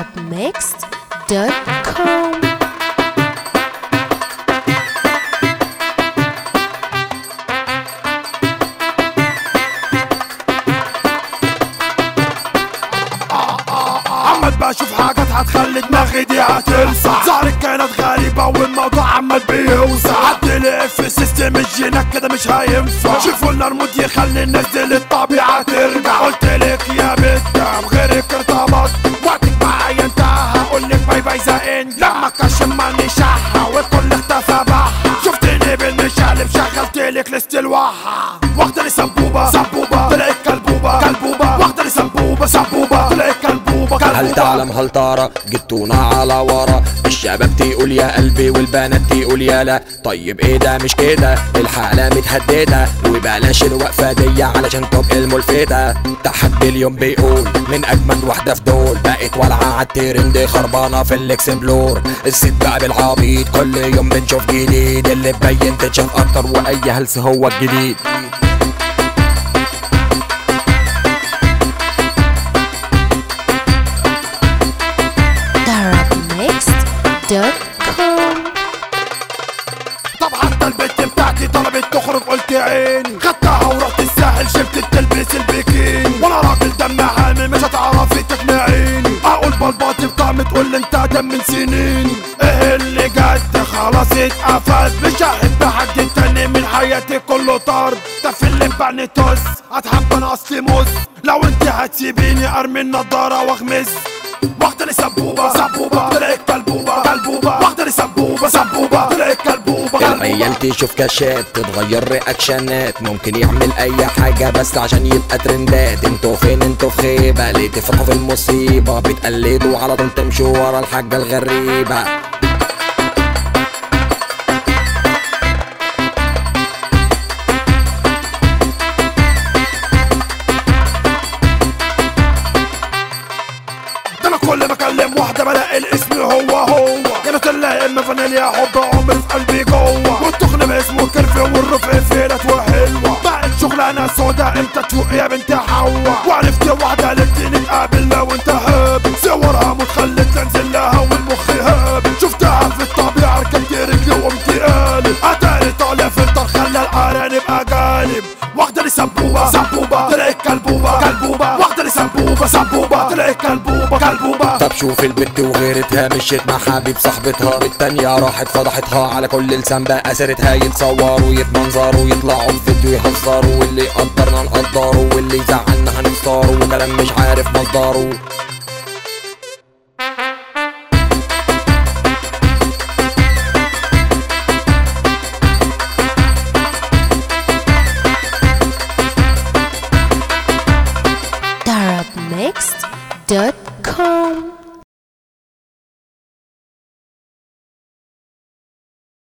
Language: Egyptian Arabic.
arabmixed.com عمال بشوف حاجات هتخلي دماغي دي هتلسع ظهرك كانت غريبة والموضوع عمال بيوسع عدل في السيستم الجينات كده مش هينفع شوفوا لنا المود يخلي الناس دي للطبيعة ترجع قلت لك يا بنت بغيرك ارتبطت وقتك معايا انتهى هقول لك باي باي زقين لما كشم ماني شحة والكل اختفى بحة شفتني بالمشقلب شغلت لك لست الوحة واخدة لي سبوبة سبوبة طلعت كلبوبة كلبوبة واخدة لي سبوبة سبوبة طلعت كلبوبة كلبوبة هل تعلم هل ترى جبتونا على ورا الشباب تقول يا قلبي والبنات تقول يا لا طيب ايه ده مش كده الحالة متهددة وبلاش الوقفة دي علشان تبقى الملفتة تحدي اليوم بيقول من اجمد واحدة في دول بقت والعة عالترند خربانة في الاكسبلور الست بقى بالعبيط كل يوم بنشوف جديد اللي تبين تتشاف اكتر واي هلس هو الجديد arabmixed.com طب حتى البنت بتاعتي طلبت تخرج قلت عيني خدتها ورحت الساحل شفت تلبس البيكيني وانا راجل دم حامي مش هتعرفي تقنعيني اقول بلبطي بطعم تقول لي انت دم من سنيني ايه اللي جد خلاص اتقفل مش هحب حد تاني من حياتي كله طرد ده في اللي بعني توس هتحب انا اصلي موس لو انت هتسيبيني ارمي النضاره واغمس واخدة لي سبوبة سبوبة طلعت كلبوبة كلبوبة واخدة لي سبوبة سبوبة طلعت كلبوبة كلبوبة العيال تشوف كاشات تتغير رياكشنات ممكن يعمل اي حاجة بس عشان يبقى ترندات انتوا فين انتوا في خيبة ليه تفرحوا في المصيبة بتقلدوا على طول تمشوا ورا الحاجة الغريبة ده انا كل ما اكلم واحدة بلاقي الاسم هو هو كانت الا اما فانيليا حب عمري في قلبي جوه والتخن باسمه كرفي والرفع فيلت وحلوة بقت شغلانة سودا امتى تفوق يا بنت حوا وعرفت واحدة لقيتني نتقابل لو انت هابل صورها متخلت تنزل لها والمخ هابل شفتها في الطبيعة ركبت رجلي وقمت قالب اتاري طالع فلتر خلى الارانب اجانب واخدة لي سبوبة سبوبة طلعت كلبوبة كلبوبة واخدة لي سبوبة سبوبة طلعت كلبوبة كلبوبة طب شوف البت وغيرتها مشيت مع حبيب صاحبتها التانية راحت فضحتها على كل لسان بقى سيرتها يتصوروا يتمنظروا يطلعوا في فيديو يهزروا واللي يقدرنا نقدره واللي يزعلنا هنختاره وكلام مش عارف مصدره arabmixed.com